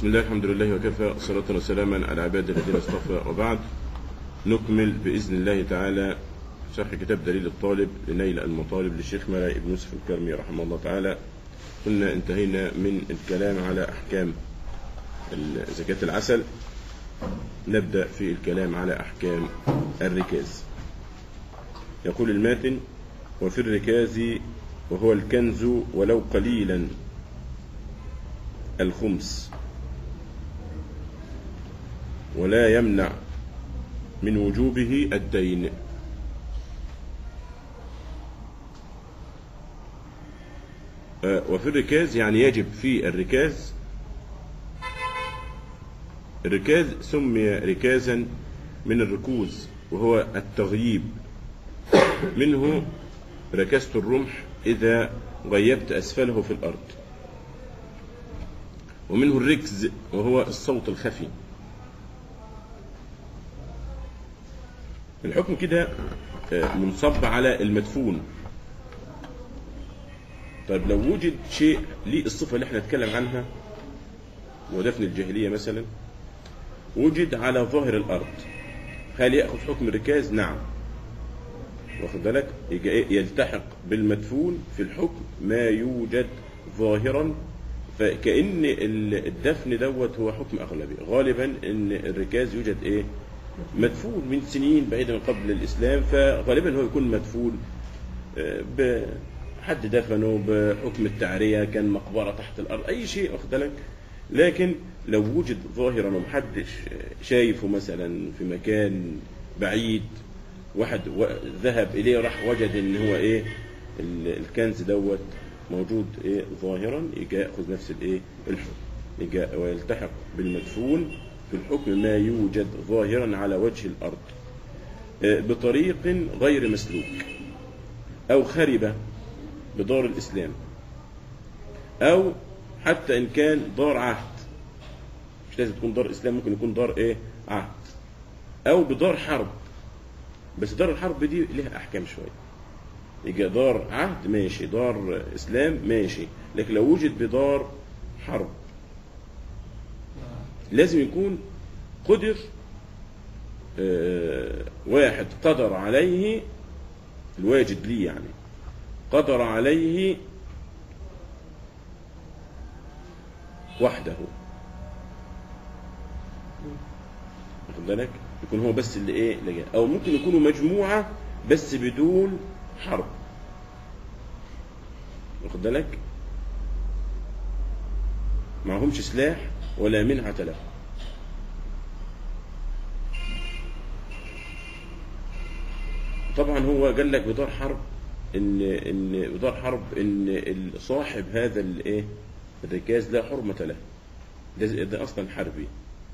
بسم الله الحمد لله وكفى صلاة وسلاما على عباد الذين اصطفى وبعد نكمل بإذن الله تعالى شرح كتاب دليل الطالب لنيل المطالب للشيخ ملاء بن يوسف الكرمي رحمه الله تعالى كنا انتهينا من الكلام على أحكام زكاة العسل نبدأ في الكلام على أحكام الركاز يقول الماتن وفي الركاز وهو الكنز ولو قليلا الخمس ولا يمنع من وجوبه الدين وفي الركاز يعني يجب في الركاز الركاز سمي ركازا من الركوز وهو التغييب منه ركزت الرمح إذا غيبت أسفله في الأرض ومنه الركز وهو الصوت الخفي الحكم كده منصب على المدفون طيب لو وجد شيء ليه الصفة اللي احنا نتكلم عنها ودفن الجاهلية مثلا وجد على ظاهر الأرض هل يأخذ حكم الركاز؟ نعم واخد بالك يلتحق بالمدفون في الحكم ما يوجد ظاهرا فكأن الدفن دوت هو حكم أغلبي غالبا ان الركاز يوجد ايه مدفون من سنين بعيدا قبل الإسلام فغالبا هو يكون مدفون حد دفنه بحكم التعرية كان مقبرة تحت الأرض أي شيء واخد بالك لكن لو وجد ظاهرا ومحدش شايفه مثلا في مكان بعيد واحد ذهب إليه راح وجد إن هو إيه الكنز دوت موجود إيه ظاهرا يجي يأخذ نفس الإيه الحكم يجي ويلتحق بالمدفون في الحكم ما يوجد ظاهرا على وجه الأرض بطريق غير مسلوك أو خربة بدار الإسلام أو حتى إن كان دار عهد مش لازم تكون دار إسلام ممكن يكون دار إيه عهد أو بدار حرب بس دار الحرب دي لها أحكام شوية يجي دار عهد ماشي دار إسلام ماشي لكن لو وجد بدار حرب لازم يكون قدر آه واحد قدر عليه الواجد ليه يعني قدر عليه وحده واخد بالك يكون هو بس اللي ايه اللي او ممكن يكونوا مجموعه بس بدون حرب واخد بالك معهمش سلاح ولا منعة له طبعا هو قال لك بدار حرب ان ان بدار حرب ان صاحب هذا الايه الركاز لا حرمة له ده, ده اصلا حربي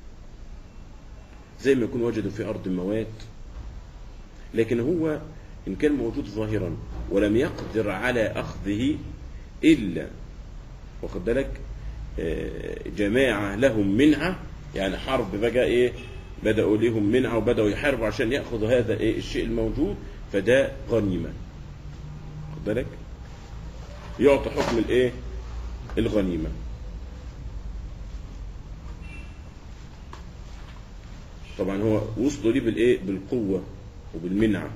زي ما يكون وجدوا في ارض موات لكن هو ان كان موجود ظاهرا ولم يقدر على اخذه الا واخد بالك جماعة لهم منعة يعني حرب بقى ايه بدأوا لهم منعة وبدأوا يحاربوا عشان يأخذوا هذا ايه الشيء الموجود فده غنيمة واخد بالك يعطي حكم الايه الغنيمة طبعا هو وصلوا ليه بالايه بالقوة وبالمنعة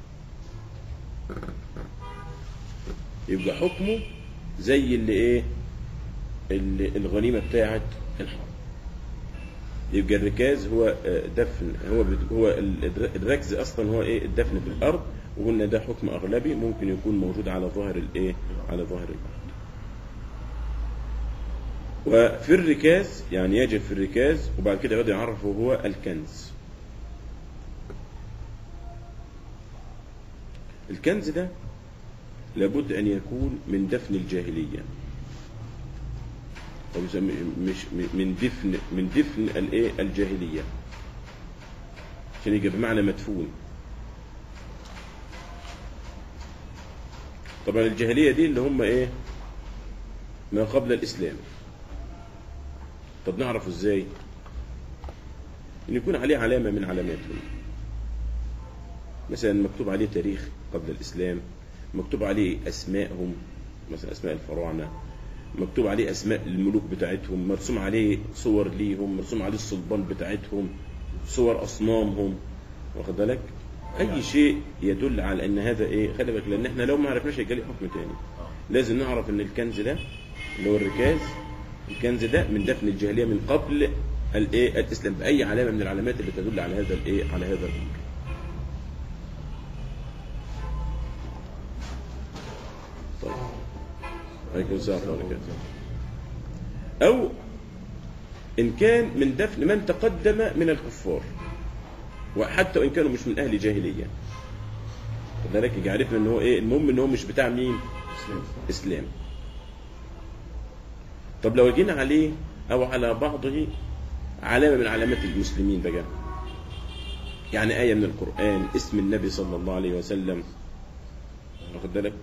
يبقى حكمه زي اللي ايه اللي الغنيمة بتاعت الحرب يبقى الركاز هو دفن هو هو الركز اصلا هو ايه الدفن في الارض وقلنا ده حكم اغلبي ممكن يكون موجود على ظاهر الايه على ظاهر الارض وفي الركاز يعني يجب في الركاز وبعد كده يقعد يعرفه هو الكنز الكنز ده لابد ان يكون من دفن الجاهليه أو مش من دفن من دفن الايه الجاهليه عشان يجي بمعنى مدفون طبعا الجاهليه دي اللي هم ايه ما قبل الاسلام طب نعرف ازاي ان يكون عليه علامه من علاماتهم مثلا مكتوب عليه تاريخ قبل الاسلام مكتوب عليه اسمائهم مثلا اسماء الفراعنه مكتوب عليه اسماء الملوك بتاعتهم مرسوم عليه صور ليهم مرسوم عليه الصلبان بتاعتهم صور اصنامهم واخد بالك اي شيء يدل على ان هذا ايه خلي بالك لان احنا لو ما عرفناش هيجي لي حكم تاني لازم نعرف ان الكنز ده اللي هو الركاز الكنز ده من دفن الجاهليه من قبل الايه الاسلام باي علامه من العلامات اللي تدل على هذا الايه على هذا الامر طيب عليكم السلام ورحمه الله وبركاته او ان كان من دفن من تقدم من الكفار وحتى وان كانوا مش من اهل جاهليه خد بالك يجي عرفنا ان هو ايه المهم ان هو مش بتاع مين اسلام طب لو جينا عليه او على بعضه علامه من علامات المسلمين بقى يعني ايه من القران اسم النبي صلى الله عليه وسلم واخد بالك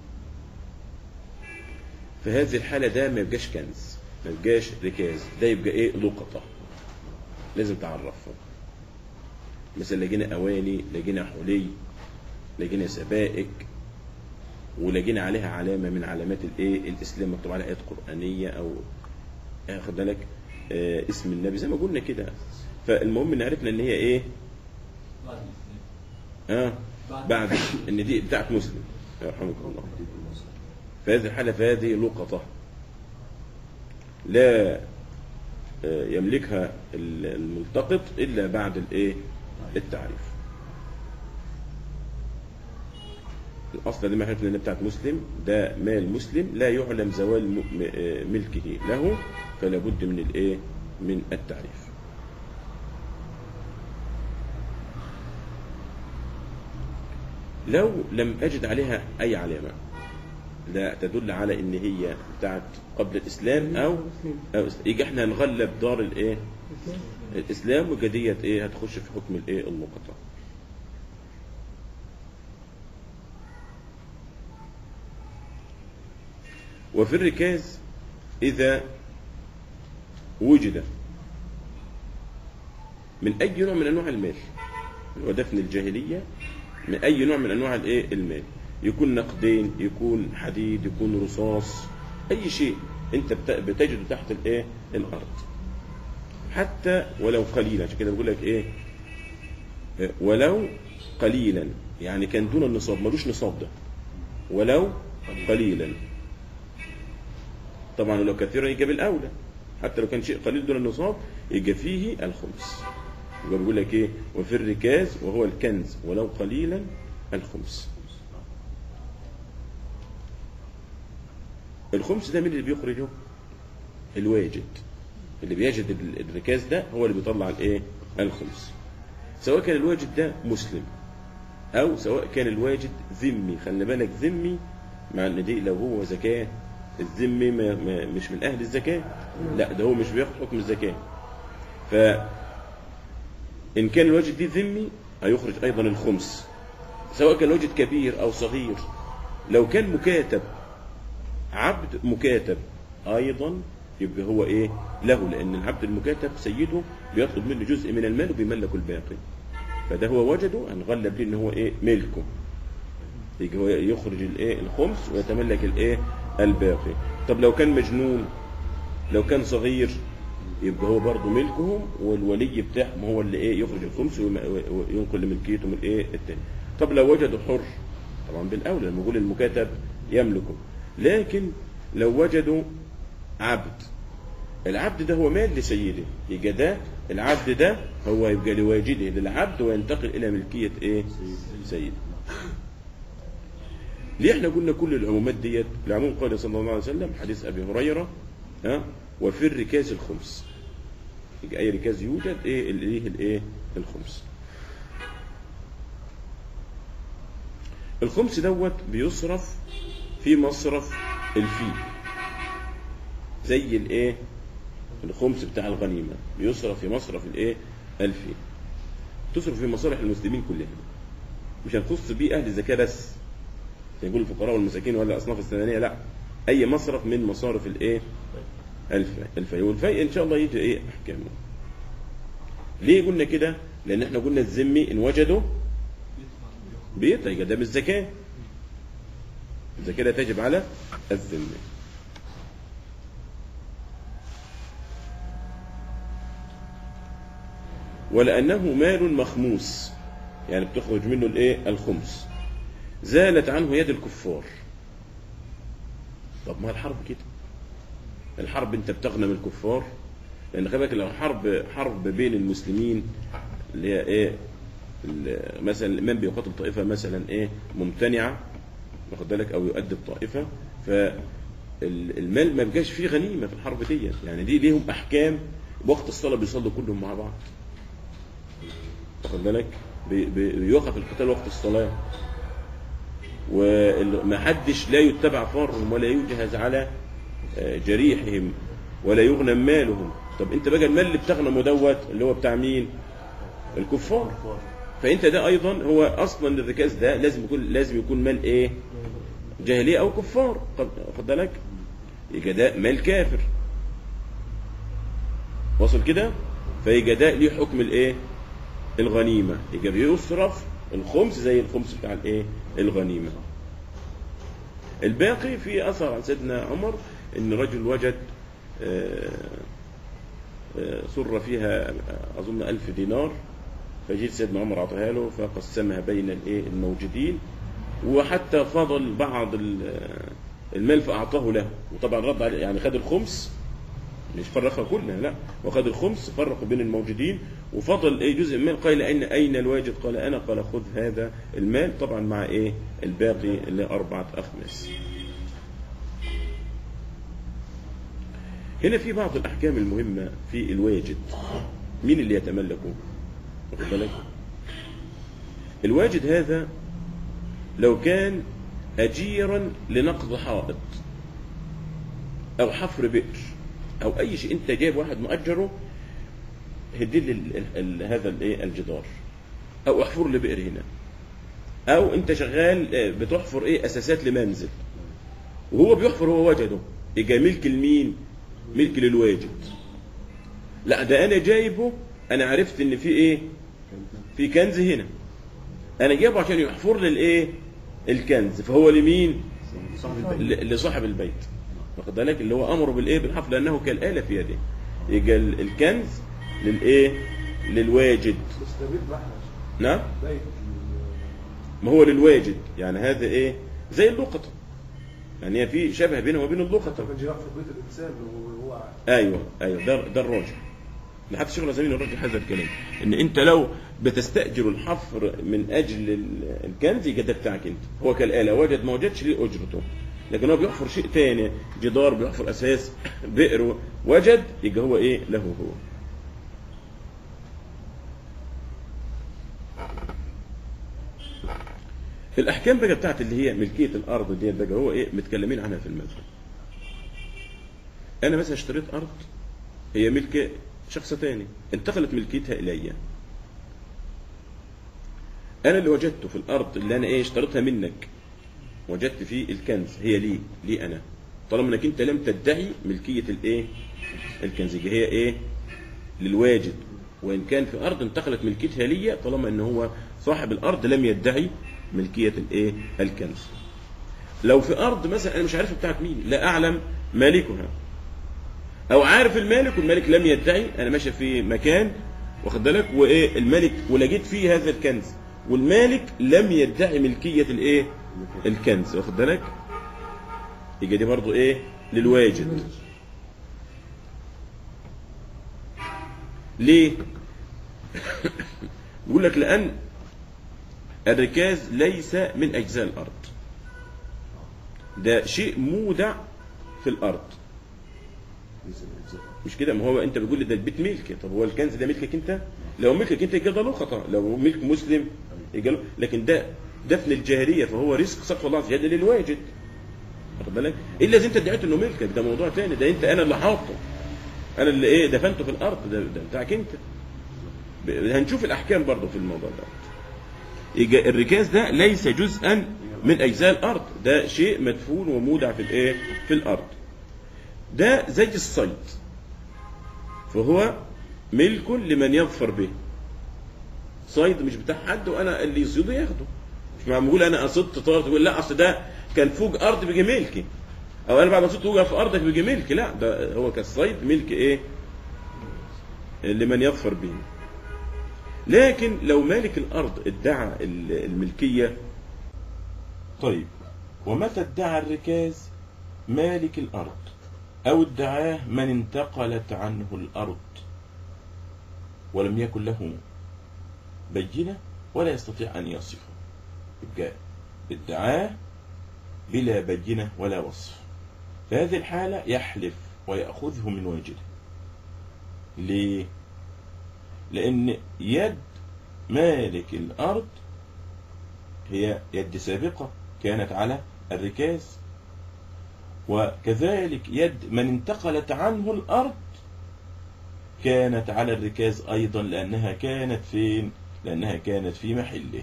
في هذه الحاله ده ما يبقاش كنز ما يبقاش ركاز ده يبقى ايه لقطه لازم تعرفها مثلا لقينا اواني لقينا حلي لقينا سبائك ولقينا عليها علامه من علامات الايه الاسلام مكتوب عليها ايات قرانيه او خد بالك آه اسم النبي زي ما قلنا كده فالمهم ان عرفنا ان هي ايه اه بعد ان دي بتاعت مسلم يرحمك الله في هذه الحاله فهذه لقطه لا آه، يملكها الملتقط الا بعد الايه التعريف الاصل دي ما عرفنا ان بتاعت مسلم ده مال مسلم لا يعلم زوال م- م- آه، ملكه له فلا بد من الايه من التعريف لو لم اجد عليها اي علامه لا تدل على ان هي بتاعت قبل الاسلام او او يجي احنا نغلب دار الايه الاسلام وجدية ايه هتخش في حكم الايه المقطع وفي الركاز اذا وجد من اي نوع من انواع المال ودفن الجاهليه من اي نوع من انواع الايه المال يكون نقدين يكون حديد يكون رصاص اي شيء انت بت- بتجده تحت الايه الارض حتى ولو قليلا عشان كده بقول لك ايه آه، ولو قليلا يعني كان دون النصاب ملوش نصاب ده ولو قليلا طبعا لو كثيرا يجي بالاولى حتى لو كان شيء قليل دون النصاب يجي فيه الخمس يبقى بيقول لك ايه وفي الركاز وهو الكنز ولو قليلا الخمس الخمس ده مين اللي بيخرجه الواجد اللي بيجد ال- الركاز ده هو اللي بيطلع الايه الخمس سواء كان الواجد ده مسلم او سواء كان الواجد ذمي خلي بالك ذمي مع ان دي لو هو زكاه الذمي ما ما مش من اهل الزكاه لا ده هو مش بياخد حكم الزكاه ف ان كان الواجد دي ذمي هيخرج ايضا الخمس سواء كان الواجد كبير او صغير لو كان مكاتب عبد مكاتب ايضا يبقى هو ايه له لان العبد المكاتب سيده بيطلب منه جزء من المال وبيملك الباقي فده هو وجده هنغلب ليه ان هو ايه ملكه يجي هو يخرج الايه الخمس ويتملك الايه الباقي طب لو كان مجنون لو كان صغير يبقى هو برضه ملكهم والولي بتاعهم هو اللي ايه يخرج الخمس ويم- وينقل لملكيتهم الايه التاني طب لو وجدوا حر طبعا بالاولى لما يقول المكاتب يملكه لكن لو وجدوا عبد العبد ده هو مال لسيده يبقى ده العبد ده هو يبقى لواجده للعبد وينتقل الى ملكيه ايه سيده ليه احنا قلنا كل العمومات ديت العموم قال صلى الله عليه وسلم حديث ابي هريره ها وفي الركاز الخمس يبقى اي ركاز يوجد ايه ليه الايه الخمس الخمس دوت بيصرف في مصرف الفيل زي الايه الخمس بتاع الغنيمه بيصرف في مصرف الايه الفيل تصرف في مصالح المسلمين كلها مش هنخص بيه اهل الزكاه بس زي يقول الفقراء والمساكين ولا الاصناف الثمانيه لا اي مصرف من مصارف الايه الفيء الفيء والفيء ان شاء الله يجي ايه احكامه ليه قلنا كده لان احنا قلنا الذمي ان وجدوا بيطلع يبقى ده من الزكاه الزكاه لا تجب على الذمي ولأنه مال مخموس يعني بتخرج منه الايه الخمس زالت عنه يد الكفار طب ما الحرب كده الحرب انت بتغنم الكفار لان خلي بالك لو حرب حرب بين المسلمين اللي هي ايه ال- مثلا الامام بيقاتل طائفه مثلا ايه ممتنعه واخد بالك او يؤدب طائفه فالمال ما بيبقاش فيه غنيمه في الحرب دي يعني دي ليهم احكام وقت الصلاه بيصلوا كلهم مع بعض واخد بالك بي- بي- بيوقف القتال وقت الصلاه وما حدش لا يتبع فارهم ولا يجهز على آه، جريحهم ولا يغنم مالهم طب انت بقى المال اللي بتغنمه دوت اللي هو بتاع مين الكفار فانت ده ايضا هو اصلا الركاز ده لازم يكون لازم يكون مال ايه جاهليه او كفار طب خد بالك يبقى ده مال كافر وصل كده فيبقى ده ليه حكم الايه الغنيمه يبقى بيصرف الخمس زي الخمس بتاع الايه الغنيمه الباقي في اثر عن سيدنا عمر ان رجل وجد آه، آه، سر فيها آه، اظن ألف دينار فجيت سيدنا عمر اعطاها له فقسمها بين الايه الموجودين وحتى فضل بعض ال- المال فاعطاه له وطبعا رد عليه يعني خد الخمس مش فرقها كلها لا وخد الخمس فرقوا بين الموجودين وفضل ايه جزء من المال قال اين اين الواجد قال انا قال خذ هذا المال طبعا مع ايه الباقي اللي اربعه اخماس هنا في بعض الاحكام المهمه في الواجد مين اللي يتملكه واخد بالك الواجد هذا لو كان اجيرا لنقض حائط او حفر بئر او اي شيء انت جايب واحد مؤجره هدي لي ال- ال- هذا الايه الجدار او احفر لي بئر هنا او انت شغال آه، بتحفر ايه اساسات لمنزل وهو بيحفر هو وجده يبقى ملك لمين ملك للواجد لا ده انا جايبه انا عرفت ان في ايه في كنز هنا انا جايبه عشان يحفر لي الايه الكنز فهو لمين ل- لصاحب البيت واخد بالك اللي هو امره بالايه بالحفر لانه كالاله في يده يبقى ال- الكنز للايه للواجد بس ده بيت بحر نعم بيت ما هو للواجد يعني هذا ايه زي اللقطه يعني هي في شبه بينه وبين اللقطه كان جراح في بيت الانسان وهو ايوه ايوه ده ده الراجح لحتى شغل زميل الراجح هذا الكلام ان انت لو بتستاجر الحفر من اجل ال- الكنز يبقى ده بتاعك انت هو كالاله وجد ما وجدش ليه اجرته لكن هو بيحفر شيء تاني جدار بيحفر اساس بئر وجد يبقى هو ايه له هو الاحكام بقى بتاعت اللي هي ملكيه الارض دي بقى هو ايه متكلمين عنها في المذهب انا مثلا اشتريت ارض هي ملك شخص تاني انتقلت ملكيتها الي انا اللي وجدته في الارض اللي انا ايه اشتريتها منك وجدت فيه الكنز هي لي لي انا طالما انك انت لم تدعي ملكيه الايه الكنز يبقى هي ايه للواجد وان كان في ارض انتقلت ملكيتها لي طالما ان هو صاحب الارض لم يدعي ملكيه الايه الكنز لو في ارض مثلا انا مش عارف بتاعت مين لا اعلم مالكها او عارف المالك والمالك لم يدعي انا ماشي في مكان واخد بالك وايه الملك ولقيت فيه هذا الكنز والمالك لم يدعي ملكيه الايه الكنز واخد بالك يبقى دي برضو ايه للواجد ليه يقول لك لان الركاز ليس من اجزاء الارض ده شيء مودع في الارض مش كده ما هو انت بتقول لي ده البيت ملكي طب هو الكنز ده ملكك انت لو ملكك انت يبقى ده لقطه لو ملك مسلم يبقى له لكن ده دفن الجاهليه فهو رزق سقف الله عز وجل للواجد واخد بالك الا اذا انت ادعيت انه ملكك ده موضوع تاني ده انت انا اللي حاطه انا اللي ايه دفنته في الارض ده, ده بتاعك انت ب- هنشوف الاحكام برضه في الموضوع ده يبقى الركاز ده ليس جزءا من اجزاء الارض ده شيء مدفون ومودع في الايه في الارض ده زي الصيد فهو ملك لمن يظفر به صيد مش بتاع حد وانا اللي يصيده ياخده مش معقول انا اصدت طار تقول لا اصل ده كان فوق ارض بيجي ملكي او انا بعد ما صدت وقع في ارضك بيجي ملكي لا ده هو كالصيد ملك ايه لمن يظفر به لكن لو مالك الارض ادعى ال- الملكيه طيب ومتى ادعى الركاز مالك الارض او ادعاه من انتقلت عنه الارض ولم يكن له بينه ولا يستطيع ان يصفه يبقى ادعاه بلا بينه ولا وصف في هذه الحالة يحلف ويأخذه من واجده ليه؟ لأن يد مالك الأرض هي يد سابقة كانت على الركاز وكذلك يد من انتقلت عنه الأرض كانت على الركاز أيضا لأنها كانت فين؟ لأنها كانت في محله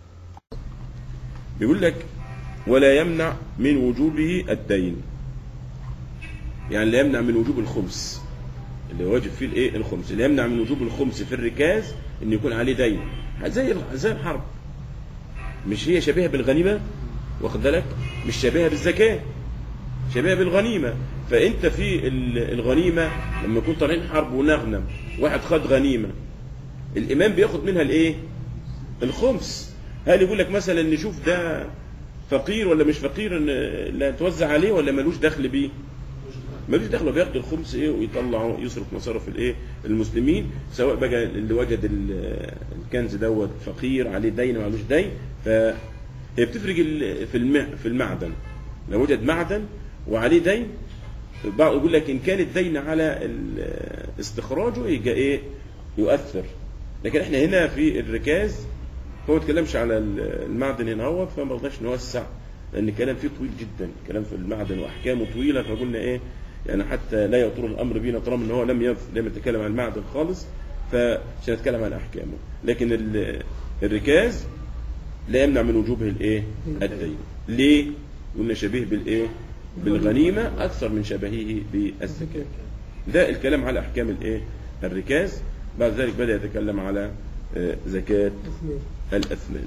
بيقول لك ولا يمنع من وجوبه الدين يعني لا يمنع من وجوب الخمس اللي واجب فيه الايه الخمس اللي يمنع من وجوب الخمس في الركاز ان يكون عليه دين زي زي الحرب مش هي شبيهه بالغنيمه واخد بالك مش شبيهه بالزكاه شبيهه بالغنيمه فانت في ال- الغنيمه لما يكون طالعين حرب ونغنم واحد خد غنيمه الامام بياخد منها الايه الخمس هل يقول لك مثلا نشوف ده فقير ولا مش فقير ان اللي هتوزع عليه ولا ملوش دخل بيه ملوش دخل هو بياخد الخمس ايه ويطلع يصرف مصارف الايه المسلمين سواء بقى اللي وجد ال- الكنز دوت فقير عليه دين معلوش دين فهي بتفرق ال- في المع في المعدن لو وجد معدن وعليه دين بعض يقول لك ان كان الدين على ال- استخراجه يبقى ايه يؤثر لكن احنا هنا في الركاز هو ما اتكلمش على ال- المعدن هنا هو فما رضناش نوسع لان الكلام فيه طويل جدا الكلام في المعدن واحكامه طويله فقلنا ايه يعني حتى لا يطول الامر بينا طالما ان هو لم يف... لم يتكلم عن المعدن خالص فمش هنتكلم عن احكامه لكن ال- الركاز لا يمنع من وجوبه الايه الدين ليه قلنا شبيه بالايه بالغنيمه اكثر من شبهه بالزكاه ده الكلام على احكام الايه الركاز بعد ذلك بدا يتكلم على آه، زكاه الأثمان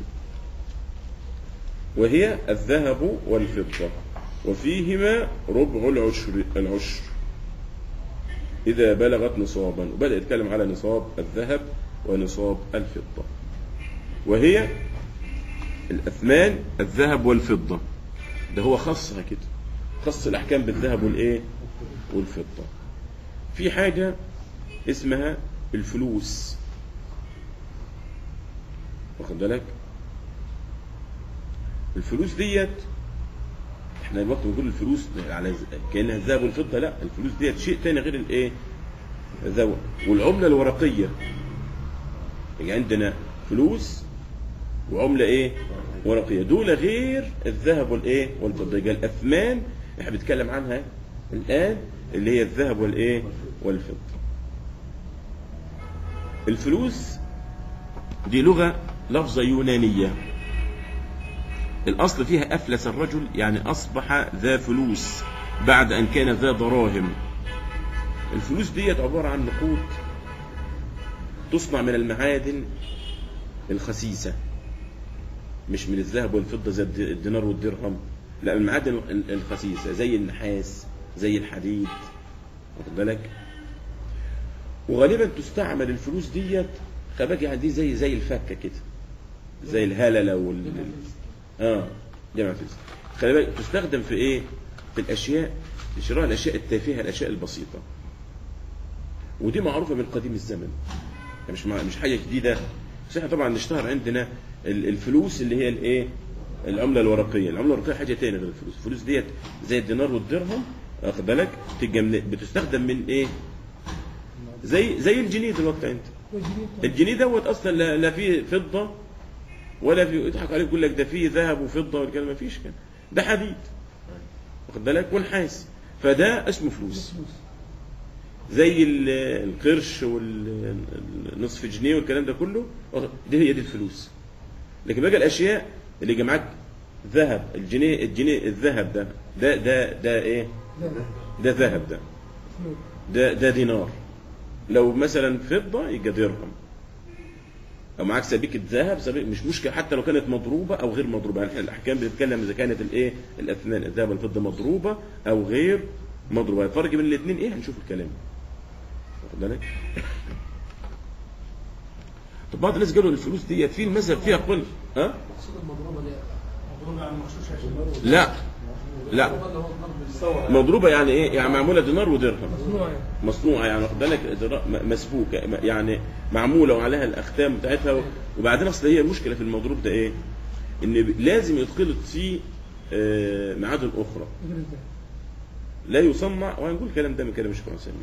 وهي الذهب والفضة وفيهما ربع العشر العشر إذا بلغت نصابا وبدأ يتكلم على نصاب الذهب ونصاب الفضة وهي الأثمان الذهب والفضة ده هو خصها كده خص الأحكام بالذهب والإيه والفضة في حاجة اسمها الفلوس واخد بالك الفلوس ديت احنا دلوقتي بنقول الفلوس على ز- كانها الذهب والفضه لا الفلوس ديت شيء تاني غير الايه الذهب والعمله الورقيه يعني عندنا فلوس وعمله ايه ورقيه دول غير الذهب والايه والفضه يبقى الاثمان احنا بنتكلم عنها الان اللي هي الذهب والايه والفضه الفلوس دي لغة لفظة يونانية الأصل فيها أفلس الرجل يعني أصبح ذا فلوس بعد أن كان ذا دراهم الفلوس ديت عبارة عن نقود تصنع من المعادن الخسيسة مش من الذهب والفضة زي الد- الدينار والدرهم لا المعادن ال- الخسيسة زي النحاس زي الحديد واخد بالك وغالبا تستعمل الفلوس ديت خباك يعني دي زي زي الفكه كده زي الهلله وال اه جمع فلوس خلي بالك تستخدم في ايه في الاشياء في شراء الاشياء التافهه الاشياء البسيطه ودي معروفه من قديم الزمن يعني مش مع- مش حاجه جديده بس احنا طبعا نشتهر عندنا ال- الفلوس اللي هي الايه العمله الورقيه العمله الورقيه حاجه تانية غير الفلوس الفلوس ديت زي الدينار والدرهم واخد بالك تبقى من- بتستخدم من ايه زي زي الجنيه دلوقتي انت الجنيه دوت اصلا لا, لا فيه فضه ولا فيه يضحك عليك يقول لك ده فيه ذهب وفضه والكلام ما فيش كده ده حديد واخد بالك ونحاس فده اسمه فلوس زي ال- القرش والنصف جنيه والكلام ده كله دي هي دي الفلوس لكن بقى الاشياء اللي جمعت ذهب الجنيه الجنيه الذهب ده ده ده ده ايه ده ذهب ده ده ده دينار لو مثلا فضه يبقى درهم او معاك سبيكه ذهب سبيك مش مشكله حتى لو كانت مضروبه او غير مضروبه يعني الاحكام بتتكلم اذا كانت الايه الاثمان الذهب والفضه مضروبه او غير مضروبه الفرق بين الاثنين ايه هنشوف الكلام واخد بالك بعض الناس قالوا الفلوس ديت في المذهب فيها قل ها مقصود المضروبه دي مضروب يعني مغشوش لا لا اللي هو الضرب الصور مضروبه يعني ايه يعني معموله دينار ودرهم مصنوع يعني مصنوعه يعني واخد بالك درا- م- مسبوكه يعني معموله وعليها الاختام بتاعتها وبعدين اصل هي المشكله في المضروب ده ايه؟ ان ب- لازم يتخلط فيه آه، معادن اخرى غير ازاي لا يصنع وهنقول الكلام ده من كلام الشيخ عثيمين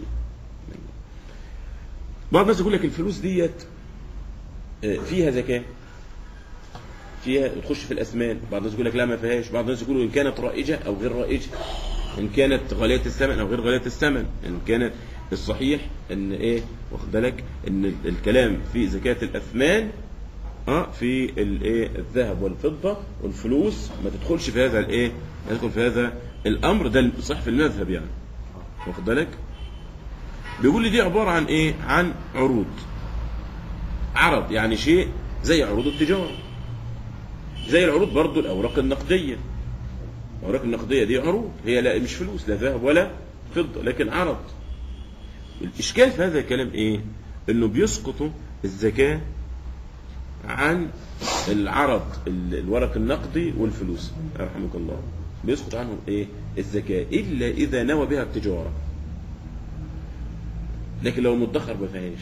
بعض الناس يقول لك الفلوس ديت آه، فيها زكاه فيها تخش في الاثمان بعض الناس يقول لك لا ما فيهاش بعض الناس يقولوا ان كانت رائجه او غير رائجه ان كانت غاليه الثمن او غير غاليه الثمن ان كانت الصحيح ان ايه واخد بالك ان ال- الكلام في زكاه الاثمان اه في الايه الذهب والفضه والفلوس ما تدخلش في هذا الايه ما تدخل في هذا الامر ده صح في المذهب يعني واخد بالك بيقول لي دي عباره عن ايه عن عروض عرض يعني شيء زي عروض التجاره زي العروض برضو الاوراق النقديه الاوراق النقديه دي عروض هي لا مش فلوس لا ذهب ولا فضه لكن عرض الاشكال في هذا الكلام ايه انه بيسقط الزكاه عن العرض ال- الورق النقدي والفلوس رحمك الله بيسقط عنهم ايه الزكاه الا اذا نوى بها التجاره لكن لو مدخر ما فيهاش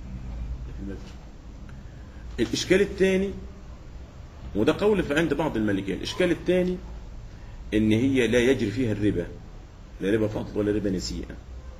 الاشكال الثاني وده قول في عند بعض المالكيه الاشكال الثاني ان هي لا يجري فيها الربا لا ربا فضل ولا ربا نسيئه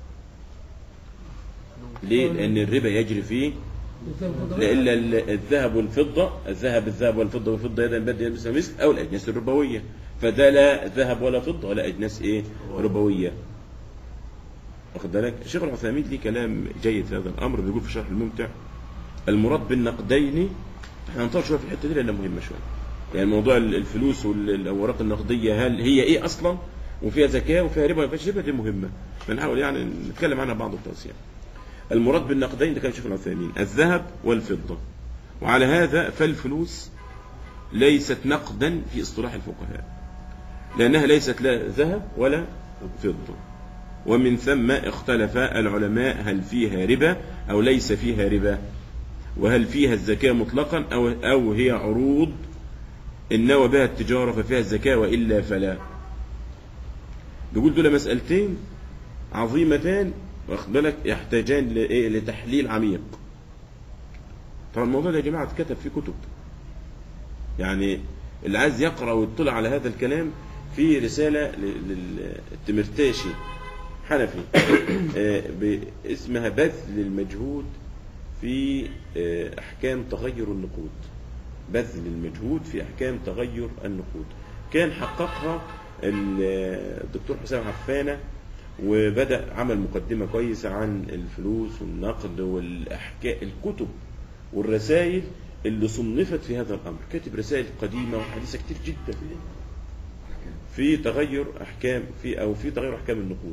ليه لان الربا يجري فيه لا الا ال- الذهب والفضه الذهب الذهب والفضه والفضه يدا بد يلبس مثل او الاجناس الربويه فده لا ذهب ولا فضه ولا اجناس ايه ربويه واخد بالك الشيخ العثيمين ليه كلام جيد في هذا الامر بيقول في شرح الممتع المراد بالنقدين احنا هنطول شويه في الحته دي لانها مهمه شويه يعني موضوع ال- الفلوس والاوراق النقديه هل هي ايه اصلا وفيها زكاه وفيها ربا وما فيهاش ربا دي مهمه بنحاول يعني نتكلم عنها بعض التوسيع المراد بالنقدين ده كان شيخ العثيمين الذهب والفضه وعلى هذا فالفلوس ليست نقدا في اصطلاح الفقهاء لانها ليست لا ذهب ولا فضه ومن ثم اختلف العلماء هل فيها ربا او ليس فيها ربا وهل فيها الزكاة مطلقا أو, أو هي عروض إن نوى بها التجارة ففيها الزكاة وإلا فلا بيقول دول مسألتين عظيمتان واخد بالك يحتاجان لإيه لتحليل عميق طبعا الموضوع ده يا جماعة اتكتب في كتب يعني اللي عايز يقرأ ويطلع على هذا الكلام في رسالة للتمرتاشي حنفي آه، ب- اسمها بذل المجهود في آه، احكام تغير النقود بذل المجهود في احكام تغير النقود كان حققها ال- الدكتور حسام عفانه وبدا عمل مقدمه كويسه عن الفلوس والنقد والاحكام الكتب والرسائل اللي صنفت في هذا الامر كاتب رسائل قديمه وحديثه كتير جدا في تغير احكام في او في تغير احكام النقود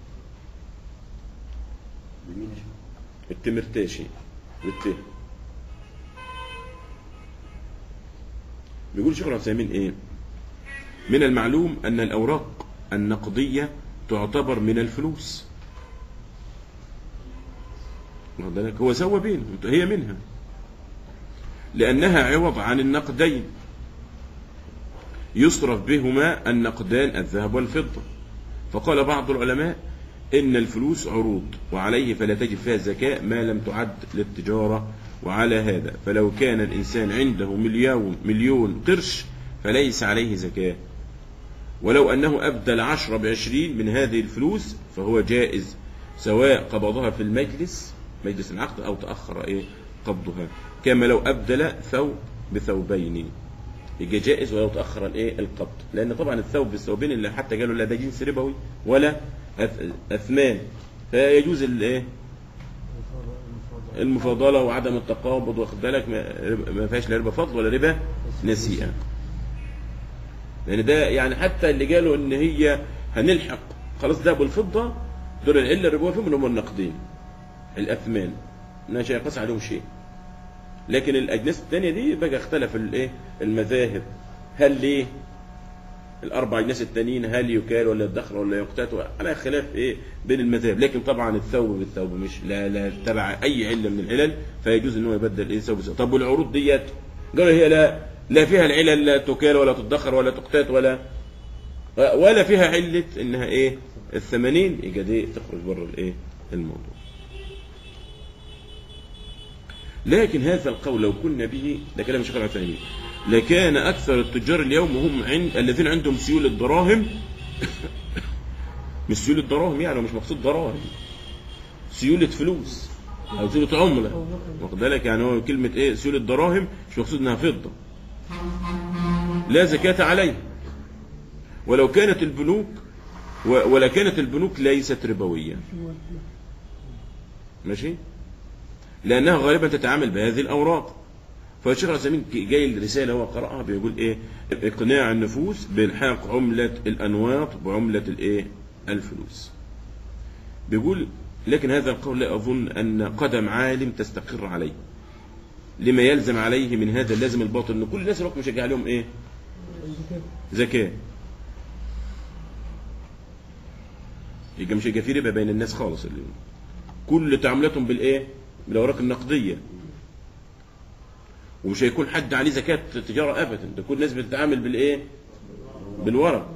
التمرتاشي بالت بيقول شيخ العثيمين ايه من المعلوم ان الاوراق النقديه تعتبر من الفلوس واخد بالك؟ هو سوى بينهم هي منها لانها عوض عن النقدين يصرف بهما النقدان الذهب والفضه فقال بعض العلماء إن الفلوس عروض وعليه فلا تجب فيها الزكاة ما لم تعد للتجارة وعلى هذا فلو كان الإنسان عنده مليون مليون قرش فليس عليه زكاة ولو أنه أبدل عشرة بعشرين من هذه الفلوس فهو جائز سواء قبضها في المجلس مجلس العقد أو تأخر إيه قبضها كما لو أبدل ثوب بثوبين يبقى جائز ولو تاخر الايه القبض لان طبعا الثوب بالثوبين اللي حتى قالوا لا ده جنس ربوي ولا أث- اثمان فيجوز الايه المفاضله وعدم التقابض واخد بالك ما رب- ما فيهاش لا ربا فضل ولا ربا نسيئه لان ده يعني حتى اللي قالوا ان هي هنلحق خلاص ده بالفضه دول العله الربويه فيهم اللي هم النقدين الاثمان مش هيقاس عليهم شيء لكن الاجناس الثانيه دي بقى اختلف الايه المذاهب هل ليه الاربع اجناس التانيين هل يكال ولا يدخر ولا يقتات على خلاف ايه بين المذاهب لكن طبعا الثوب بالثوب مش لا لا تبع اي عله من العلل فيجوز ان هو يبدل ايه ثوب بثوب طب والعروض ديت قالوا هي لا لا فيها العلل لا تكال ولا تدخر ولا تقتات ولا ولا فيها عله انها ايه الثمانين يبقى دي تخرج بره الايه الموضوع لكن هذا القول لو كنا به ده كلام الشيخ العثيمين لكان اكثر التجار اليوم هم عند الذين عندهم سيول الدراهم مش سيولة دراهم يعني مش مقصود دراهم سيولة فلوس او سيولة عملة واخد بالك يعني هو كلمة ايه سيولة دراهم مش مقصود انها فضة لا زكاة عليه ولو كانت البنوك و- ولا كانت البنوك ليست ربوية ماشي لأنها غالبا تتعامل بهذه الأوراق فالشيخ العثيمين جاي الرسالة هو قرأها بيقول إيه إقناع النفوس بإلحاق عملة الأنواط بعملة الإيه الفلوس بيقول لكن هذا القول لا أظن أن قدم عالم تستقر عليه لما يلزم عليه من هذا اللازم الباطل ان كل الناس الوقت مشجع عليهم ايه زكاه يبقى مش هيبقى في ربا بين الناس خالص اليوم كل تعاملاتهم بالايه بالاوراق النقديه ومش هيكون حد عليه زكاه تجاره ابدا ده كل الناس بتتعامل بالايه بالورق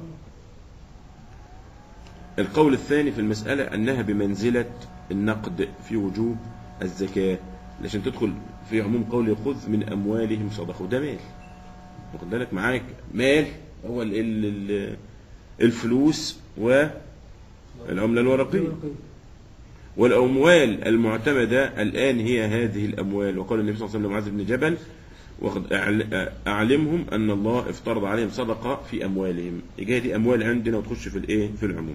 القول الثاني في المسألة أنها بمنزلة النقد في وجوب الزكاة عشان تدخل في عموم قول خذ من أموالهم صدقة وده مال واخد بالك معاك مال هو ال ال ال الفلوس والعملة الورقية والأموال المعتمدة الآن هي هذه الأموال وقال النبي صلى الله عليه وسلم لمعاذ بن جبل وقد أعل- أعلمهم أن الله افترض عليهم صدقة في أموالهم يجي دي أموال عندنا وتخش في الإيه في العموم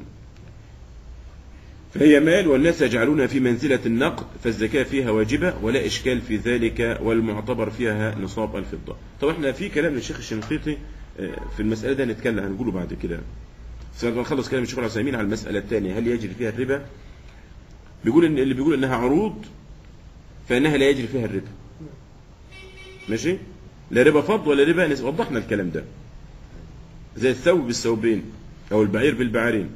فهي مال والناس يجعلونها في منزلة النقد فالزكاة فيها واجبة ولا إشكال في ذلك والمعتبر فيها نصاب الفضة طب احنا في كلام للشيخ الشنقيطي آه، في المسألة ده نتكلم هنقوله بعد كده سنخلص كلام الشيخ العثيمين على المسألة الثانية هل يجري فيها الربا بيقول ان اللي بيقول انها عروض فانها لا يجري فيها الربا ماشي لا ربا فض ولا ربا نسبة وضحنا الكلام ده زي الثوب بالثوبين او البعير بالبعيرين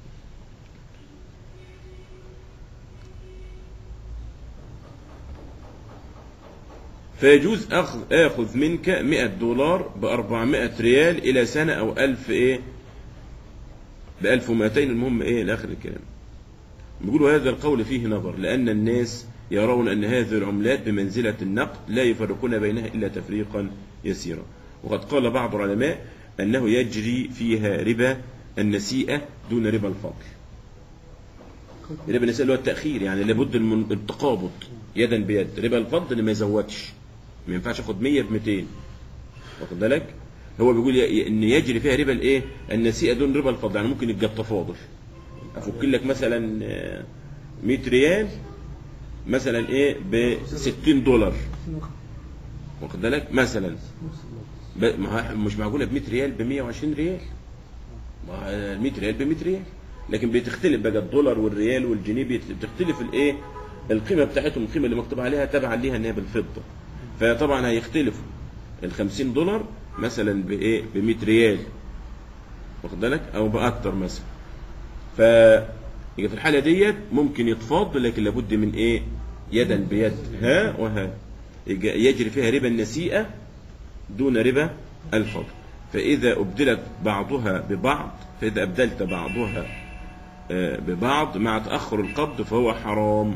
فيجوز اخذ اخذ منك 100 دولار ب 400 ريال الى سنه او 1000 ايه ب 1200 المهم ايه لاخر الكلام بيقولوا هذا القول فيه نظر لأن الناس يرون أن هذه العملات بمنزلة النقد لا يفرقون بينها إلا تفريقا يسيرا وقد قال بعض العلماء أنه يجري فيها ربا النسيئة دون ربا الفضل ربا النسيئة اللي هو التأخير يعني لابد من التقابض يدا بيد ربا الفضل اللي ما يزودش ما ينفعش اخد 100 ب 200 واخد بالك هو بيقول ي- ان يجري فيها ربا الايه النسيئة دون ربا الفضل يعني ممكن يبقى التفاضل افك لك مثلا آه، 100 ريال مثلا ايه ب 60 دولار واخد بالك مثلا ب- ما هو مش معقوله ب 100 ريال ب 120 ريال ما ال 100 ريال ب 100 ريال لكن بتختلف بقى الدولار والريال والجنيه بيت- بتختلف الايه القيمه بتاعتهم القيمه اللي مكتوب عليها تبعا ليها ان هي بالفضه فطبعا هيختلفوا ال 50 دولار مثلا بايه ب 100 ريال واخد بالك او باكتر مثلا ف يبقى في الحالة ديت ممكن يتفاض لكن لابد من ايه يدا بيد ها وها يجي- يجري فيها ربا النسيئة دون ربا الفضل فإذا أبدلت بعضها ببعض فإذا أبدلت بعضها آه، ببعض مع تأخر القبض فهو حرام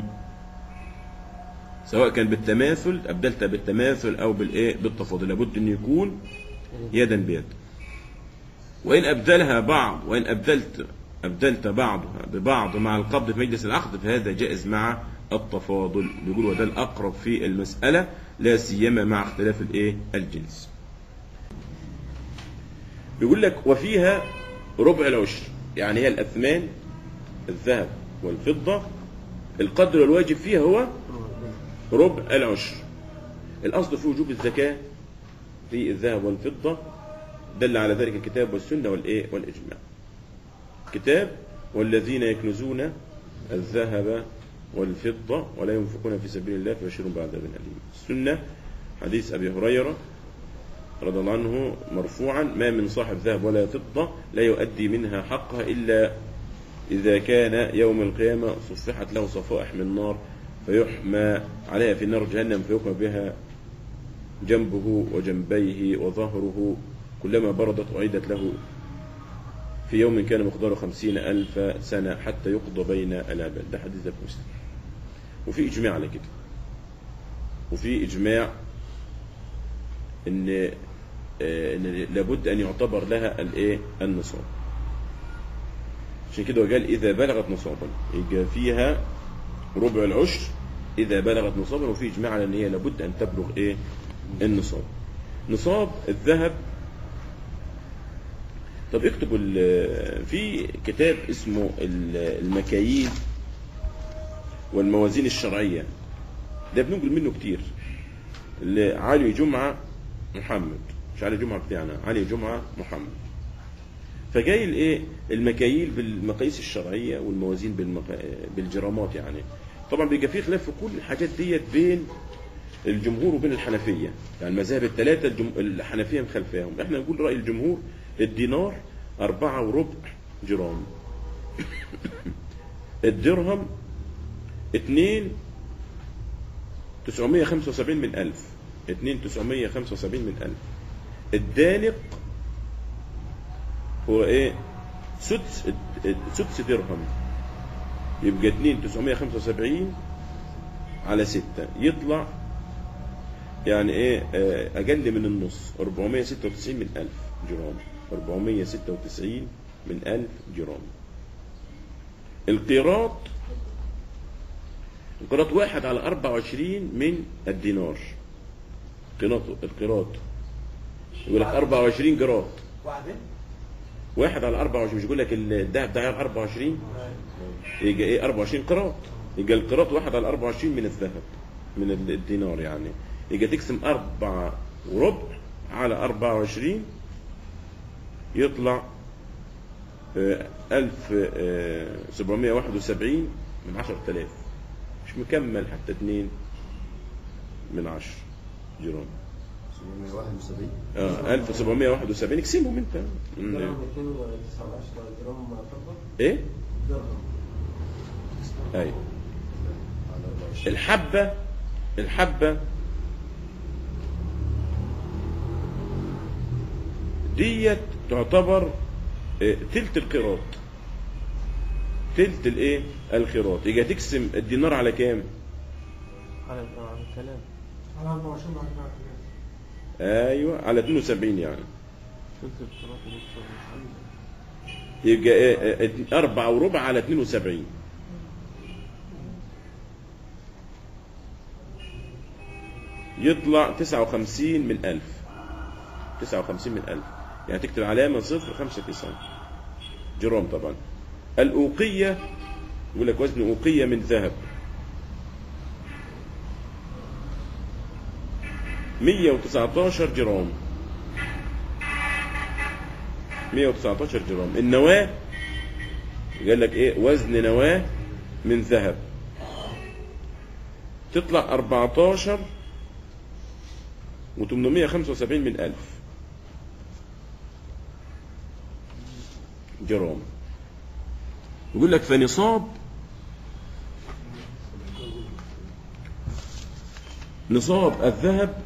سواء كان بالتماثل أبدلت بالتماثل أو بالإيه بالتفاضل لابد أن يكون يدا بيد وإن أبدلها بعض وإن أبدلت أبدلت بعضها ببعض مع القبض في مجلس العقد فهذا جائز مع التفاضل بيقول وده الأقرب في المسألة لا سيما مع اختلاف الإيه الجنس بيقول لك وفيها ربع العشر يعني هي الأثمان الذهب والفضة القدر الواجب فيها هو ربع العشر الأصل في وجوب الزكاة في الذهب والفضة دل على ذلك الكتاب والسنة والإيه والإجماع كتاب والذين يكنزون الذهب والفضة ولا ينفقون في سبيل الله فبشرهم بعذاب أليم السنة حديث أبي هريرة رضي الله عنه مرفوعا ما من صاحب ذهب ولا فضة لا يؤدي منها حقها إلا إذا كان يوم القيامة صفحت له صفائح من نار فيحمى عليها في نار جهنم فيحمى بها جنبه وجنبيه وظهره كلما بردت أعيدت له في يوم كان مقداره خمسين ألف سنة حتى يقضى بين العباد ده حديث ده في مسلم وفي إجماع على كده وفي إجماع إن آه، إن لابد أن يعتبر لها الإيه النصاب عشان كده هو قال إذا بلغت نصابا يبقى فيها ربع العشر إذا بلغت نصابا وفي إجماع على إن هي لابد أن تبلغ إيه النصاب نصاب الذهب طب اكتبوا ال- في كتاب اسمه ال- المكاييل والموازين الشرعية ده بننقل منه كتير لعلي جمعة محمد مش علي جمعة بتاعنا علي جمعة محمد فجاي الايه المكاييل بالمقاييس الشرعية والموازين بالمق... بالجرامات يعني طبعا بيبقى في خلاف في كل الحاجات ديت بين الجمهور وبين الحنفية يعني المذاهب الثلاثة الجم... الحنفية مخالفاهم احنا نقول رأي الجمهور الدينار أربعة وربع جرام الدرهم اتنين تسعمية خمسة وسبعين من ألف اتنين تسعمية خمسة وسبعين من ألف الدانق هو ايه سدس سدس درهم يبقى اتنين تسعمية خمسة وسبعين على ستة يطلع يعني ايه آه، اقل من النص 496 من 1000 جرام 496 من 1000 جرام القيراط القيراط واحد على 24 من الدينار قيراط القيراط يقول لك 24 جرام واحدة واحد على 24 مش يقول لك الذهب ده على 24 يجي ايه 24 قراط يجي القراط واحد على 24 من الذهب من الدينار يعني يجي تقسم أربعة وربع على 24 يطلع آه، 1771 من 10000 مش مكمل حتى 2 من 10 جرام 771 اه 1771 اقسمهم انت من- درهم 219 جرام فضة ايه درهم ايوه على 24 الحبة الحبة ديت تعتبر آه، تلت القيراط تلت الايه الخيراط يجي تقسم الدينار على كام على على الكلام على 24 على 24 ايوه على 72 يعني قلت الصراط والنصر والحمد يبقى ايه آه، آه، أربعة وربع على 72 يطلع 59 من 1000 59 من 1000 يعني تكتب علامة صفر خمسة تسعة جرام طبعا الأوقية يقول لك وزن أوقية من ذهب 119 جرام 119 جرام النواة قال لك ايه وزن نواة من ذهب تطلع 14 و875 من ألف جرام يقول لك فنصاب نصاب الذهب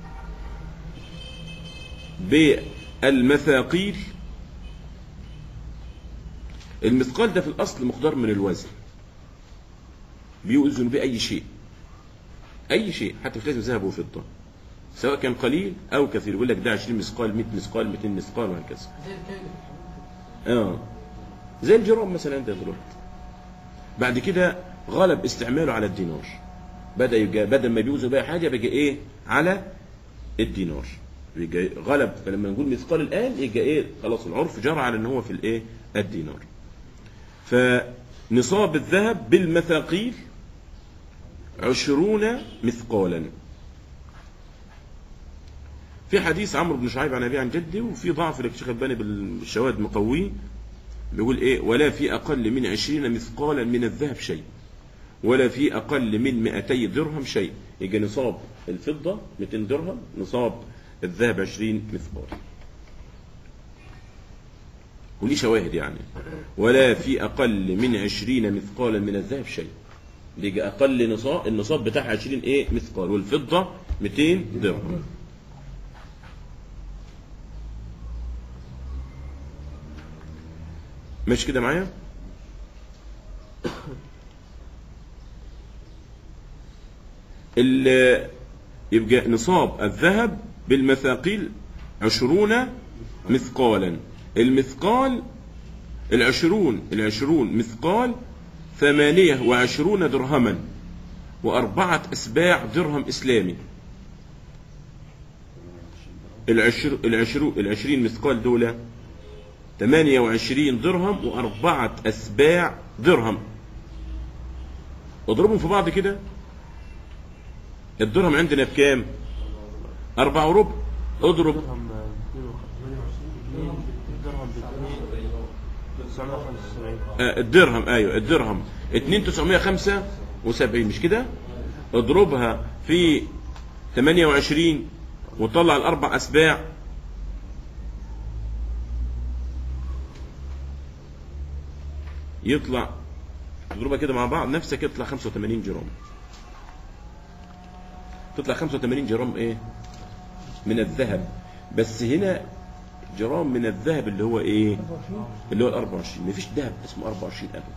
بالمثاقيل المثقال ده في الأصل مقدار من الوزن بيوزن بأي شيء أي شيء حتى مش لازم ذهب وفضة سواء كان قليل أو كثير يقول لك ده 20 مثقال 100 مثقال 200 مثقال وهكذا زي الكيل اه زي الجرام مثلا ده دلوقتي بعد كده غلب استعماله على الدينار بدا يبقى بدل ما بيوزن بقى حاجه بقى ايه على الدينار يبقى غلب فلما نقول مثقال الان يبقى ايه خلاص العرف جرى على ان هو في الايه الدينار فنصاب الذهب بالمثاقيل عشرون مثقالا في حديث عمرو بن شعيب عن ابي عن جدي وفي ضعف للشيخ الباني بالشواهد مقويه بيقول ايه ولا في اقل من عشرين مثقالا من الذهب شيء ولا في اقل من 200 درهم شيء يجي نصاب الفضه 200 درهم نصاب الذهب 20 مثقال وليه شواهد يعني ولا في أقل من 20 مثقالا من الذهب شيء يجي أقل نصاب النصاب بتاعها 20 إيه مثقال والفضة 200 درهم ماشي كده معايا ال- يبقى نصاب الذهب بالمثاقيل عشرون مثقالا المثقال العشرون العشرون مثقال ثمانية وعشرون درهما وأربعة أسباع درهم إسلامي العشر العشرون العشرين مثقال دولة 28 درهم وأربعة أسباع درهم اضربهم في بعض كده الدرهم عندنا بكام أربعة وربع اضرب درهم 250 درهم ب 975 آه، الدرهم ايوه الدرهم 2975 مش كده اضربها في 28 وطلع الاربع اسباع يطلع اضربها كده مع بعض نفسك يطلع 85 جرام تطلع 85 جرام ايه من الذهب بس هنا جرام من الذهب اللي هو ايه اللي هو ال 24 مفيش ذهب اسمه 24 ابدا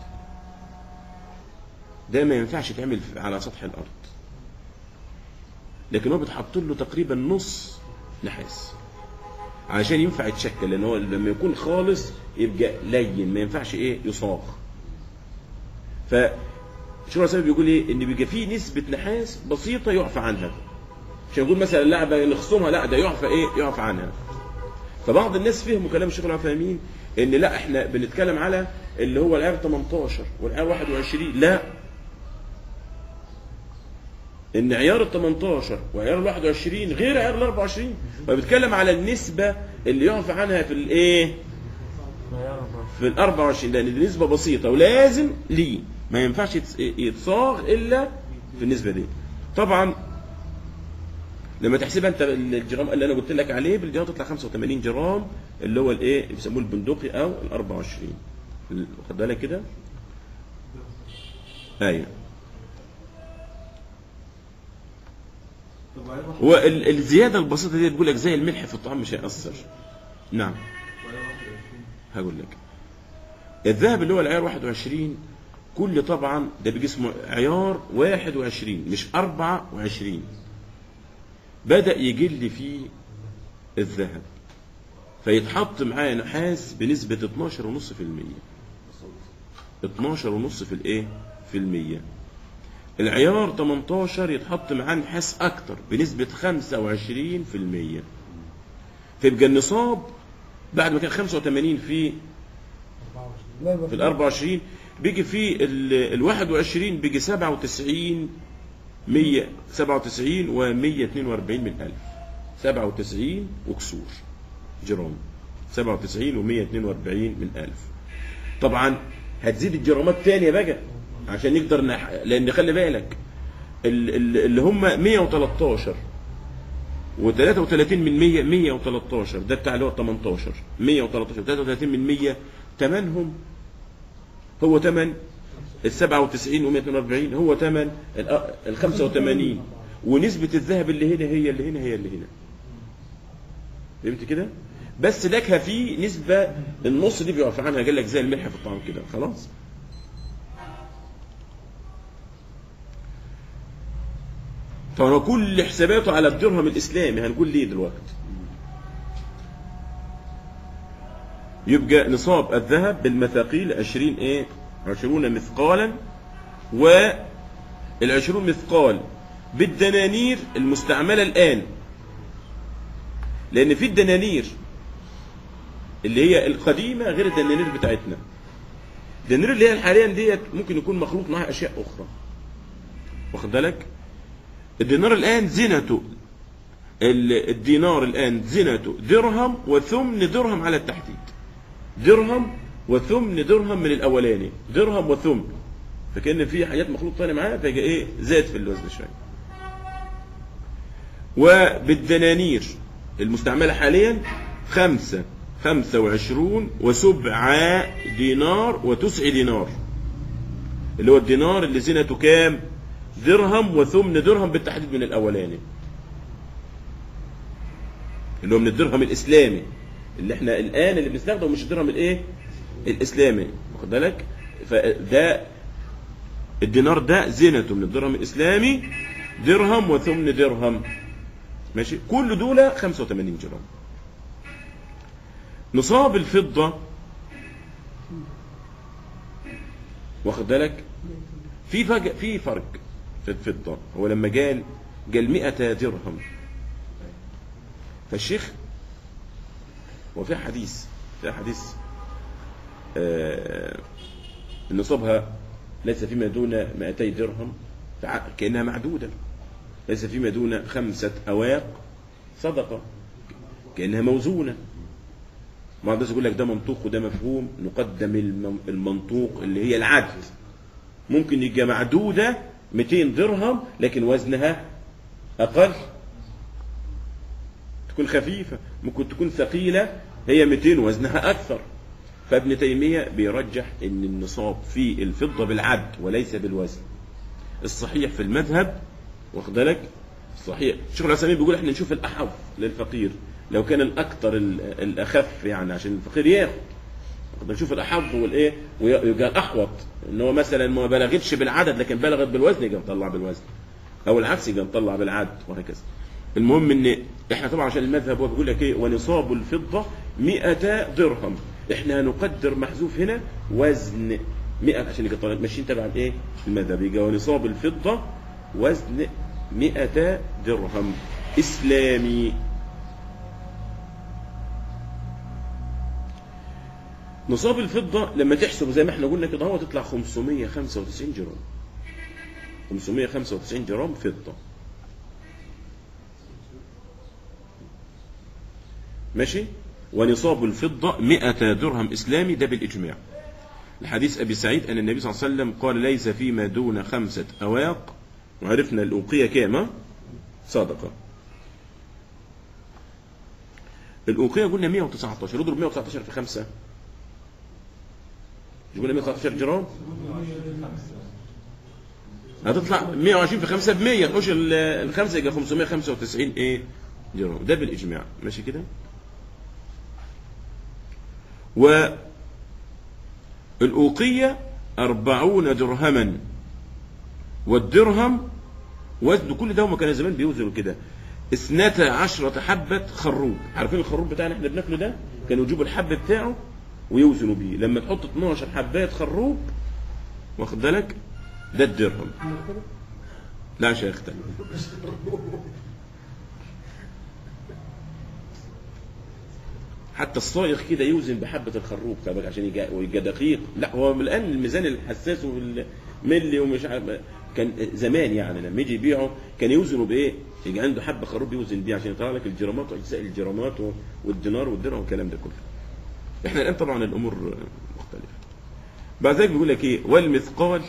ده ما ينفعش يتعمل في- على سطح الارض لكن هو بيتحط له تقريبا نص نحاس علشان ينفع يتشكل لان هو لما يكون خالص يبقى لين ما ينفعش ايه يصاغ ف شو الرسول بيقول ايه ان بيبقى فيه نسبه نحاس بسيطه يعفى عنها عشان يقول مثلا اللعبه نخصمها لا ده يعفى ايه يعفى عنها فبعض الناس فهموا كلام الشيخ العثيمين ان لا احنا بنتكلم على اللي هو العيار 18 والعيار 21 لا ان عيار ال 18 وعيار ال 21 غير عيار ال 24 فبيتكلم على النسبه اللي يعفى عنها في الايه ما يعرف في ال 24 لان دي نسبه بسيطه ولازم ليه ما ينفعش يتص- يتصاغ الا في النسبه دي طبعا لما تحسبها انت الجرام اللي انا قلت لك عليه بالجرام تطلع 85 جرام اللي هو الايه اللي بيسموه البندقي او ال 24 ال- واخد بالك كده ايوه طب وعيار واحد- والزياده البسيطه دي بتقول لك زي الملح في الطعام مش هيأثر نعم وعيار 21. هقول لك الذهب اللي هو العيار 21 كل طبعا ده بيجي اسمه عيار 21 مش 24 بدأ يجل فيه الذهب فيتحط معاه نحاس بنسبة 12.5% 12.5 في الايه في المية العيار 18 يتحط معاه نحاس اكتر بنسبة 25 في المية فيبقى النصاب بعد ما كان 85 في في ال 24 بيجي في ال ال 21 بيجي 97 100 97 و 142 من ألف 97 وكسور جرام 97 و 142 من ألف طبعا هتزيد الجرامات تانية بقى عشان نقدر نح... لأن خلي بالك ال- ال- اللي هم 113 و33 من 100 113 ده بتاع اللي هو 18 113 33 من 100 تمنهم هو تمن ال 97 و 142 هو تمن ال 85 ونسبة الذهب اللي هنا هي اللي هنا هي اللي هنا فهمت كده؟ بس لكها في نسبة النص دي بيعفى عنها قال لك زي الملح في الطعام كده خلاص طبعا هو كل حساباته على الدرهم الاسلامي هنقول ليه دلوقتي يبقى نصاب الذهب بالمثاقيل 20 ايه 20 مثقالا والعشرون مثقال بالدنانير المستعملة الآن لأن في الدنانير اللي هي القديمة غير الدنانير بتاعتنا الدنانير اللي هي حاليا ديت ممكن يكون مخلوط معها أشياء أخرى واخد بالك الدينار الآن زينته ال- الدينار الآن زينته درهم وثمن درهم على التحديد درهم وثمن درهم من الأولاني درهم وثمن فكأن في حاجات مخلوط تاني معاه فيجي إيه زاد في الوزن شوية وبالدنانير المستعملة حاليا خمسة خمسة وعشرون وسبع دينار وتسع دينار اللي هو الدينار اللي زينته كام درهم وثمن درهم بالتحديد من الأولاني اللي هو من الدرهم الإسلامي اللي احنا الآن اللي بنستخدمه مش الدرهم الإيه الإسلامي واخد بالك فده الدينار ده زينته من الدرهم الإسلامي درهم وثمن درهم ماشي كل دول 85 جرام نصاب الفضة واخد بالك في فج... في فرق في الفضة هو لما قال قال 100 درهم فالشيخ وفي حديث في حديث آه نصابها ليس فيما دون 200 درهم فع- كأنها معدودة ليس فيما دون خمسة أواق صدقة كأنها موزونة ما الناس يقول لك ده منطوق وده مفهوم نقدم الم- المنطوق اللي هي العدل ممكن يبقى معدودة 200 درهم لكن وزنها أقل تكون خفيفة ممكن تكون ثقيلة هي 200 وزنها أكثر فابن تيمية بيرجح أن النصاب في الفضة بالعد وليس بالوزن الصحيح في المذهب واخد بالك صحيح شيخ العثيمين بيقول احنا نشوف الأحظ للفقير لو كان الأكثر ال- الأخف يعني عشان الفقير ياخد بنشوف الأحظ والإيه ويبقى الأحوط إن هو مثلا ما بلغتش بالعدد لكن بلغت بالوزن يبقى نطلع بالوزن أو العكس يبقى نطلع بالعدد وهكذا المهم ان احنا طبعا عشان المذهب هو بيقول لك ايه ونصاب الفضه 100 درهم احنا هنقدر محذوف هنا وزن 100 عشان يبقى طالع- ماشيين تبع الايه المذهب يبقى ونصاب الفضه وزن 100 درهم اسلامي نصاب الفضه لما تحسب زي ما احنا قلنا كده هو تطلع 595 جرام 595 جرام فضه ماشي ونصاب الفضة مئة درهم إسلامي ده بالإجماع الحديث أبي سعيد أن النبي صلى الله عليه وسلم قال ليس فيما دون خمسة أواق وعرفنا الأوقية كام صادقة الأوقية قلنا 119 اضرب 119 في خمسة مش قلنا 119 جرام هتطلع 120 في 5 ب 100 نقول الخمسه يبقى 595 ايه جرام ده بالاجماع ماشي كده والأوقية أربعون درهما والدرهم وزن كل ده هما كانوا زمان بيوزنوا كده اثنتا عشرة حبة خروب عارفين الخروب بتاعنا احنا بناكله ده كانوا يجيبوا الحب بتاعه ويوزنوا بيه لما تحط 12 حبات خروب واخد بالك ده الدرهم لا مش هيختلف حتى الصايغ كده يوزن بحبة الخروب خلي عشان يجا ويبقى دقيق لا هو من الآن الميزان الحساس والملي ومش عارف كان زمان يعني لما يجي يبيعه كان يوزنه بايه؟ يجي عنده حبة خروب يوزن بيه عشان يطلع لك الجرامات واجزاء الجرامات والدينار والدرهم والكلام ده كله. احنا الآن طبعا الأمور مختلفة. بعد ذلك بيقول لك ايه؟ والمثقال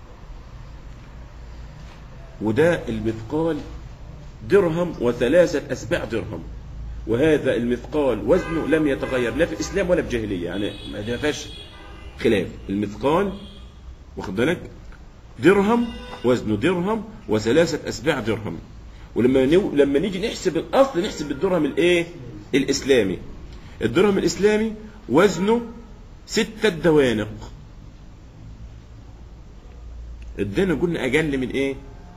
وده المثقال درهم وثلاثة أسباع درهم وهذا المثقال وزنه لم يتغير لا في الإسلام ولا في الجاهلية يعني ما فيهاش خلاف المثقال واخد بالك درهم وزنه درهم وثلاثة أسباع درهم ولما نو... لما نيجي نحسب الأصل نحسب الدرهم الإيه؟ الإسلامي الدرهم الإسلامي وزنه ستة دوانق ادانا قلنا أقل من إيه؟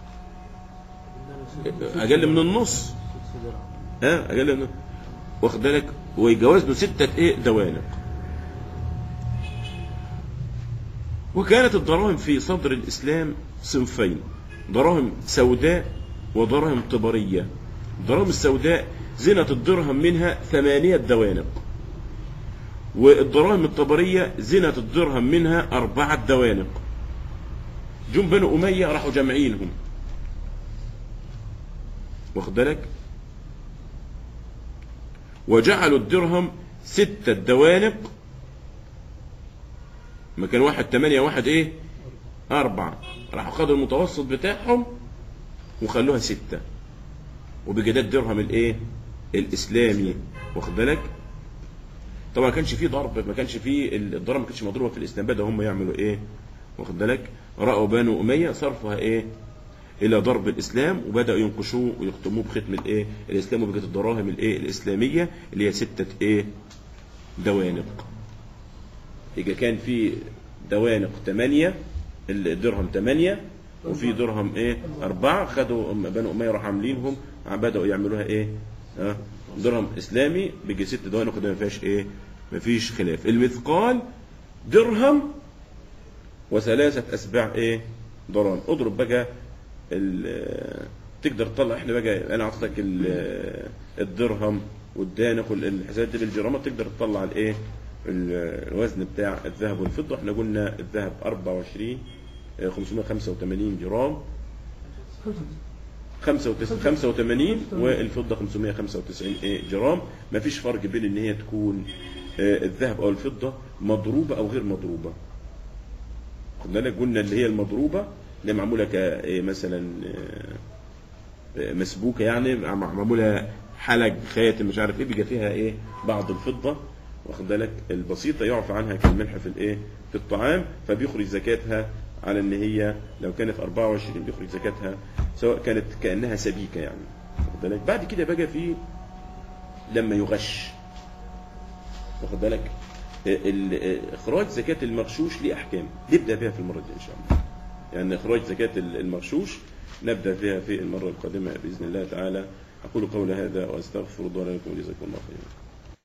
أقل من النص ها أقل من واخد بالك ويجاوز له ستة إيه دوانق وكانت الدراهم في صدر الإسلام صنفين دراهم سوداء ودراهم طبرية الدراهم السوداء زنة الدرهم منها ثمانية دوانق والدراهم الطبرية زنة الدرهم منها أربعة دوانق جم بنو أمية راحوا جمعينهم واخد بالك وجعلوا الدرهم ستة دوانق ما كان واحد تمانية واحد ايه أربعة راحوا خدوا المتوسط بتاعهم وخلوها ستة وبقى ده الدرهم الايه الاسلامي واخد بالك طبعا ما كانش فيه ضرب ما كانش فيه الضرب ما كانش مضروبه في الاسلام بدأوا هم يعملوا ايه واخد بالك راوا بنو اميه صرفها ايه الى ضرب الاسلام وبداوا ينقشوه ويختموه بختم الايه الاسلام وبقت الدراهم الايه الاسلاميه اللي هي سته ايه دوانق يبقى كان في دوانق ثمانيه الدرهم ثمانيه وفي درهم ايه اربعه خدوا أم- بنو اميه راحوا عاملينهم بداوا يعملوها ايه ها درهم اسلامي بيجي ست دوانق ده ما فيهاش ايه ما فيش خلاف المثقال درهم وثلاثة أسباع إيه؟ ضرام اضرب بقى ال- تقدر تطلع احنا بقى انا اعطيتك ال- الدرهم والدانق والحسابات دي بالجرامات تقدر تطلع الايه ال- الوزن بتاع الذهب والفضه احنا قلنا الذهب 24 آه، 585 جرام 95 85 والفضه 595 ايه جرام ما فيش فرق بين ان هي تكون آه، الذهب او الفضه مضروبه او غير مضروبه خد بالك قلنا اللي هي المضروبه اللي معموله ك إيه مثلا آه، آه، مسبوكه يعني مع- معموله حلق خاتم مش عارف ايه بيبقى فيها ايه بعض الفضه واخد بالك البسيطه يعفى عنها كالملح في الايه في الطعام فبيخرج زكاتها على ان هي لو كانت 24 بيخرج زكاتها سواء كانت كانها سبيكه يعني واخد بالك بعد كده بقى في لما يغش واخد بالك ال- ال- اخراج زكاه المغشوش ليه احكام نبدا بها في المره الجايه ان شاء الله يعني اخراج زكاه ال- المغشوش نبدا فيها في المره القادمه باذن الله تعالى اقول قولي هذا واستغفر الله لكم وجزاكم الله خيرا